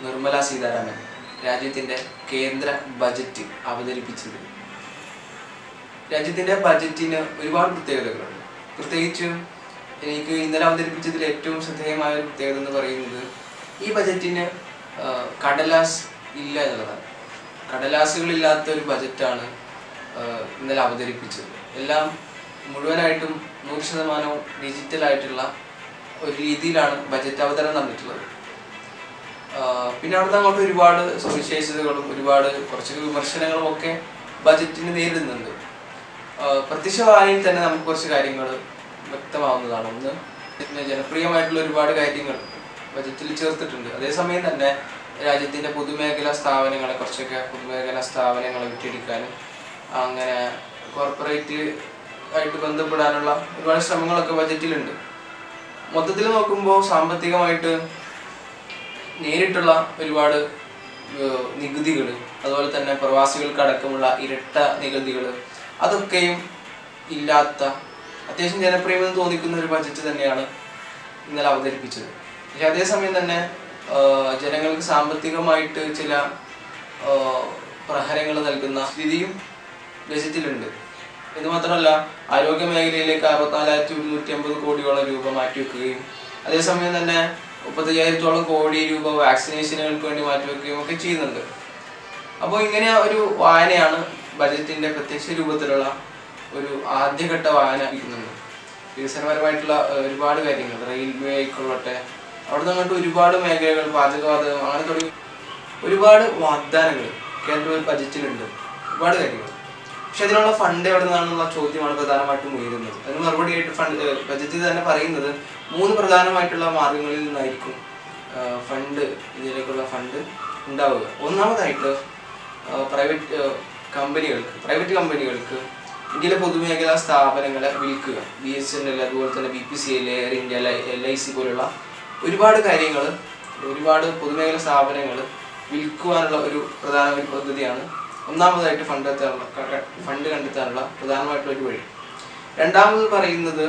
നിർമ്മല സീതാരാമൻ രാജ്യത്തിന്റെ കേന്ദ്ര ബജറ്റ് അവതരിപ്പിച്ചത് രാജ്യത്തിന്റെ ബജറ്റിന് ഒരുപാട് പ്രത്യേകതകളുണ്ട് പ്രത്യേകിച്ചും എനിക്ക് ഇന്നലെ അവതരിപ്പിച്ചതിൽ ഏറ്റവും ശ്രദ്ധേയമായ ഒരു പ്രത്യേകത എന്ന് പറയുന്നത് ഈ ബജറ്റിന് ആ, കടലാസ് ഇല്ല എന്നുള്ളതാണ് കടലാസുകളില്ലാത്ത ഒരു ബജറ്റാണ് ആ, ഇന്നലെ അവതരിപ്പിച്ചത് എല്ലാം മുഴുവനായിട്ടും നൂറ് ശതമാനവും ഡിജിറ്റൽ ആയിട്ടുള്ള ഒരു രീതിയിലാണ് ബജറ്റ് അവതരണം നടന്നിട്ടുള്ളത് ആഹ് പിന്നെ അവിടുന്ന് അങ്ങോട്ട് ഒരുപാട് സവിശേഷതകളും ഒരുപാട് കുറച്ച് വിമർശനങ്ങളും ഒക്കെ ബജറ്റിന് നേരിടുന്നുണ്ട് ആഹ് പ്രത്യക്ഷ വായനയിൽ തന്നെ നമുക്ക് കുറച്ച് കാര്യങ്ങൾ വ്യക്തമാവുന്നതാണ് ഒന്ന് പിന്നെ ജനപ്രിയമായിട്ടുള്ള ഒരുപാട് കാര്യങ്ങൾ ബജറ്റിൽ ചേർത്തിട്ടുണ്ട് അതേസമയം തന്നെ രാജ്യത്തിന്റെ പൊതുമേഖലാ സ്ഥാപനങ്ങളെ കുറച്ചൊക്കെ പൊതുമേഖലാ സ്ഥാപനങ്ങളെ വിറ്റെടുക്കാനും അങ്ങനെ കോർപ്പറേറ്റ് ആയിട്ട് ബന്ധപ്പെടാനുള്ള ഒരുപാട് ശ്രമങ്ങളൊക്കെ ബജറ്റിലുണ്ട് മൊത്തത്തിൽ നോക്കുമ്പോൾ സാമ്പത്തികമായിട്ട് നേരിട്ടുള്ള ഒരുപാട് നികുതികൾ അതുപോലെ തന്നെ പ്രവാസികൾക്ക് അടക്കമുള്ള ഇരട്ട നികുതികൾ അതൊക്കെയും ഇല്ലാത്ത അത്യാവശ്യം ജനപ്രിയമെന്ന് തോന്നിക്കുന്ന ഒരു ബജറ്റ് തന്നെയാണ് ഇന്നലെ അവതരിപ്പിച്ചത് പക്ഷെ അതേസമയം തന്നെ ആ, ജനങ്ങൾക്ക് സാമ്പത്തികമായിട്ട് ചില പ്രഹരങ്ങൾ നൽകുന്ന സ്ഥിതിയും ബജറ്റിലുണ്ട് എന്ന് മാത്രമല്ല ആരോഗ്യ മേഖലയിലേക്ക് അറുപത്തിനാലായിരത്തി ഒരുന്നൂറ്റി അമ്പത് കോടിയോളം രൂപ മാറ്റിവെക്കുകയും അതേസമയം തന്നെ മുപ്പത്തയ്യായിരത്തോളം കോടി രൂപ വാക്സിനേഷനുകൾക്ക് വേണ്ടി മാറ്റിവെക്കുകയും ഒക്കെ ചെയ്യുന്നുണ്ട് അപ്പോൾ ഇങ്ങനെ ഒരു വായനയാണ് ബജറ്റിന്റെ പ്രത്യക്ഷ രൂപത്തിലുള്ള ഒരു ആദ്യഘട്ട വായന ഇരിക്കുന്നുണ്ട് വികസനപരമായിട്ടുള്ള ഏഹ്, ഒരുപാട് കാര്യങ്ങൾ റെയിൽവേ ആയിക്കൊള്ളട്ടെ അവിടെ നിന്ന് അങ്ങോട്ട് ഒരുപാട് മേഖലകൾ പാചകവാതകം അങ്ങനെ തുടങ്ങി ഒരുപാട് വാഗ്ദാനങ്ങൾ കേന്ദ്ര ബജറ്റിലുണ്ട് ഒരുപാട് കാര്യങ്ങൾ പക്ഷെ അതിനുള്ള ഫണ്ട് എവിടെ നിന്നാണെന്നുള്ള ചോദ്യമാണ് പ്രധാനമായിട്ടും ഉയരുന്നത് അതിന് മറുപടിയായിട്ട് ഫണ്ട് ബജറ്റിൽ തന്നെ പറയുന്നത് മൂന്ന് പ്രധാനമായിട്ടുള്ള മാർഗങ്ങളിൽ നിന്നായിരിക്കും ഫണ്ട് ഇതിലേക്കുള്ള ഫണ്ട് ഉണ്ടാവുക ഒന്നാമതായിട്ട് പ്രൈവറ്റ് കമ്പനികൾക്ക് പ്രൈവറ്റ് കമ്പനികൾക്ക് ഇന്ത്യയിലെ പൊതുമേഖലാ സ്ഥാപനങ്ങളെ വിൽക്കുക ബി എസ് എൻ എൽ അതുപോലെ തന്നെ B P C L Air India L I C പോലുള്ള ഒരുപാട് കാര്യങ്ങൾ ഒരുപാട് പൊതുമേഖലാ സ്ഥാപനങ്ങൾ വിൽക്കുവാനുള്ള ഒരു പ്രധാന ഒരു പദ്ധതിയാണ് ഒന്നാമതായിട്ട് ഫണ്ട് എത്താനുള്ള ക- ക- ഫണ്ട് കണ്ടെത്താനുള്ള പ്രധാനമായിട്ടുള്ള ഒരു വഴി രണ്ടാമത് പറയുന്നത്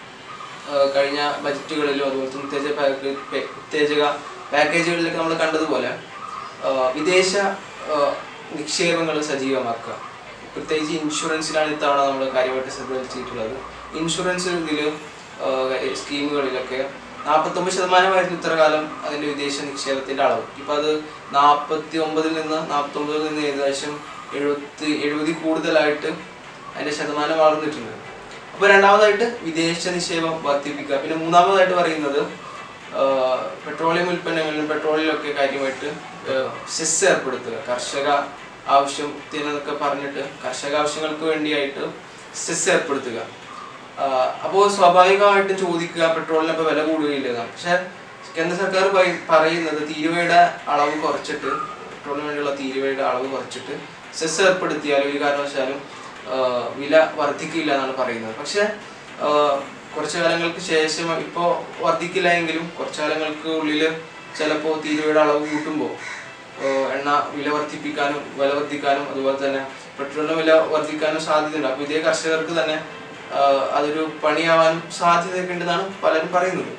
ആ, കഴിഞ്ഞ ബജറ്റുകളിലും അതുപോലെ തന്നെ ഉത്തേജക പാക്കേജ് പേ- ഉത്തേജക പാക്കേജുകളിലൊക്കെ നമ്മൾ കണ്ടതുപോലെ ആ, വിദേശ നിക്ഷേപങ്ങൾ സജീവമാക്കുക പ്രത്യേകിച്ച് ഇൻഷുറൻസിലാണ് ഇത്തവണ നമ്മൾ കാര്യമായിട്ട് ശ്രദ്ധ ചെലുത്തിയിട്ടുള്ളത് ഇൻഷുറൻസ് ഇതിൽ സ്കീമുകളിലൊക്കെ നാൽപ്പത്തൊമ്പത് ശതമാനമായിരുന്നു ഇത്ര കാലം അതിന്റെ വിദേശ നിക്ഷേപത്തിന്റെ അളവ് ഇപ്പൊ അത് നാൽപ്പത്തി ഒമ്പതിൽ നിന്ന് നാൽപ്പത്തൊമ്പതിൽ നിന്ന് ഏകദേശം എഴുപത്തി എഴുപതിൽ കൂടുതലായിട്ട് അതിന്റെ ശതമാനം വളർന്നിട്ടുണ്ട് അപ്പൊ രണ്ടാമതായിട്ട് വിദേശ നിക്ഷേപം വർദ്ധിപ്പിക്കുക പിന്നെ മൂന്നാമതായിട്ട് പറയുന്നത് ആഹ് പെട്രോളിയം ഉൽപ്പന്നങ്ങളിലും പെട്രോളിലൊക്കെ കാര്യമായിട്ട് സെസ് ഏർപ്പെടുത്തുക കർഷക ആവശ്യത്തിനൊക്കെ പറഞ്ഞിട്ട് കർഷക ആവശ്യങ്ങൾക്ക് വേണ്ടിയായിട്ട് സെസ് ഏർപ്പെടുത്തുക ആഹ് അപ്പോൾ സ്വാഭാവികമായിട്ടും ചോദിക്കുക പെട്രോളിന് ഇപ്പോൾ വില കൂടുകയില്ല എന്നാണ് പക്ഷെ കേന്ദ്ര സർക്കാർ പറയ- പറയുന്നത് തീരുവയുടെ അളവ് കുറച്ചിട്ട് പെട്രോളിന് വേണ്ടിയുള്ള തീരുവയുടെ അളവ് കുറച്ചിട്ട് സെസ് ഏർപ്പെടുത്തിയാൽ ഒരു കാരണവശാലും ആഹ് വില വർദ്ധിക്കില്ല എന്നാണ് പറയുന്നത് പക്ഷെ ആഹ് കുറച്ച് കാലങ്ങൾക്ക് ശേഷം ഇപ്പോൾ വർദ്ധിക്കില്ല എങ്കിലും കുറച്ച് കാലങ്ങൾക്ക് ഉള്ളിൽ ചിലപ്പോൾ തീരുവയുടെ അളവ് കൂട്ടുമ്പോൾ എണ്ണ വില വർദ്ധിപ്പിക്കാനും വില വർദ്ധിക്കാനും അതുപോലെ തന്നെ പെട്രോളിന് വില വർദ്ധിക്കാനും സാധ്യതയുണ്ട് അപ്പോൾ ഇതേ കർഷകർക്ക് തന്നെ ആഹ് അതൊരു പണിയാവാനും സാധ്യതയൊക്കെ ഉണ്ടെന്നാണ് പലരും പറയുന്നത്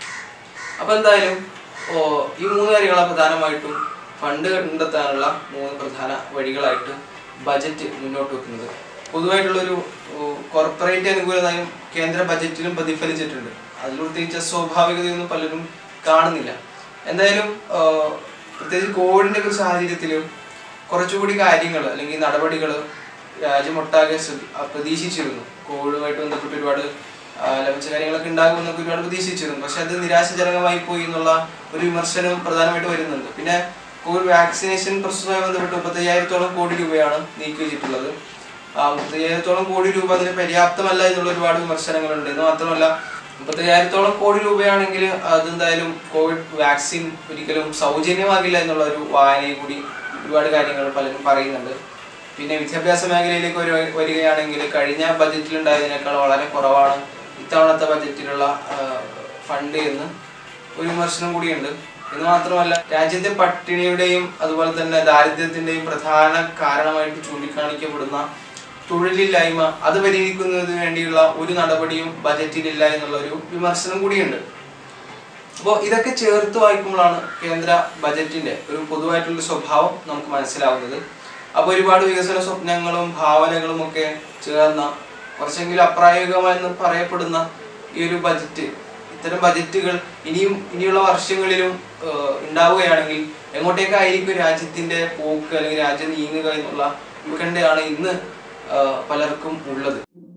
അപ്പൊ എന്തായാലും ഓ, ഈ മൂന്ന് കാര്യങ്ങളാണ് പ്രധാനമായിട്ടും ഫണ്ട് കണ്ടെത്താനുള്ള മൂന്ന് പ്രധാന വഴികളായിട്ട് ബജറ്റ് മുന്നോട്ട് വെക്കുന്നത് പൊതുവായിട്ടുള്ളൊരു കോർപ്പറേറ്റ് അനുകൂല നയം കേന്ദ്ര ബജറ്റിലും പ്രതിഫലിച്ചിട്ടുണ്ട് അതിൽ പ്രത്യേകിച്ച് സ്വാഭാവികതയൊന്നും പലരും കാണുന്നില്ല എന്തായാലും ആ, പ്രത്യേകിച്ച് കോവിഡിന്റെ ഒരു സാഹചര്യത്തിലും കുറച്ചുകൂടി കാര്യങ്ങൾ അല്ലെങ്കിൽ നടപടികൾ രാജ്യമൊട്ടാകെ ശ്രദ്ധ- ആ, പ്രതീക്ഷിച്ചിരുന്നു കോവിഡുമായിട്ട് ബന്ധപ്പെട്ട് ഒരുപാട് ആ, ലഭിച്ച കാര്യങ്ങളൊക്കെ ഉണ്ടാകുമെന്നൊക്കെ ഒരുപാട് പ്രതീക്ഷിച്ചിരുന്നു പക്ഷെ അത് നിരാശജനകമായി പോയി എന്നുള്ള ഒരു വിമർശനം പ്രധാനമായിട്ട് വരുന്നുണ്ട് പിന്നെ കോവിഡ് വാക്സിനേഷൻ പ്രസ്തുതമായി ബന്ധപ്പെട്ട് മുപ്പത്തയ്യായിരത്തോളം കോടി രൂപയാണ് നീക്കി വെച്ചിട്ടുള്ളത് ആ മുപ്പത്തയ്യായിരത്തോളം കോടി രൂപ അതിന് പര്യാപ്തമല്ല എന്നുള്ള ഒരുപാട് വിമർശനങ്ങളുണ്ട് എന്ന് മാത്രമല്ല മുപ്പത്തയ്യായിരത്തോളം കോടി രൂപയാണെങ്കിൽ അതെന്തായാലും കോവിഡ് വാക്സിൻ ഒരിക്കലും സൗജന്യമാകില്ല എന്നുള്ള ഒരു വായനയും കൂടി ഒരുപാട് കാര്യങ്ങൾ പലരും പറയുന്നുണ്ട് പിന്നെ വിദ്യാഭ്യാസ മേഖലയിലേക്ക് ഒരു വരികയാണെങ്കിൽ കഴിഞ്ഞ ബജറ്റിൽ ഉണ്ടായതിനേക്കാൾ വളരെ കുറവാണ് ഇത്തവണത്തെ ബജറ്റിലുള്ള ഫണ്ട് എന്ന് ഒരു വിമർശനം കൂടിയുണ്ട് എന്ന് മാത്രമല്ല രാജ്യത്തെ പട്ടിണിയുടെയും അതുപോലെ തന്നെ ദാരിദ്ര്യത്തിന്റെയും പ്രധാന കാരണമായിട്ട് ചൂണ്ടിക്കാണിക്കപ്പെടുന്ന തൊഴിലില്ലായ്മ അത് പരിഹരിക്കുന്നതിന് വേണ്ടിയുള്ള ഒരു നടപടിയും ബജറ്റിലില്ല എന്നുള്ള ഒരു വിമർശനം കൂടിയുണ്ട് അപ്പോൾ ഇതൊക്കെ ചേർത്ത് വായിക്കുമ്പോഴാണ് കേന്ദ്ര ബജറ്റിന്റെ ഒരു പൊതുവായിട്ടുള്ള സ്വഭാവം നമുക്ക് മനസ്സിലാവുന്നത് അപ്പോൾ ഒരുപാട് വികസന സ്വപ്നങ്ങളും ഭാവനകളും ഒക്കെ ചേർന്ന കുറച്ചെങ്കിലും അപ്രായോഗികമെന്ന് പറയപ്പെടുന്ന ഈ ഒരു ബജറ്റ് ഇത്തരം ബജറ്റുകൾ ഇനിയും ഇനിയുള്ള വർഷങ്ങളിലും ഏഹ്, ഉണ്ടാവുകയാണെങ്കിൽ എങ്ങോട്ടേക്കായിരിക്കും രാജ്യത്തിന്റെ പോക്ക് അല്ലെങ്കിൽ രാജ്യം നീങ്ങുക എന്നുള്ള ഉത്കണ്ഠയാണ് ഇന്ന് ഏഹ്, പലർക്കും ഉള്ളത്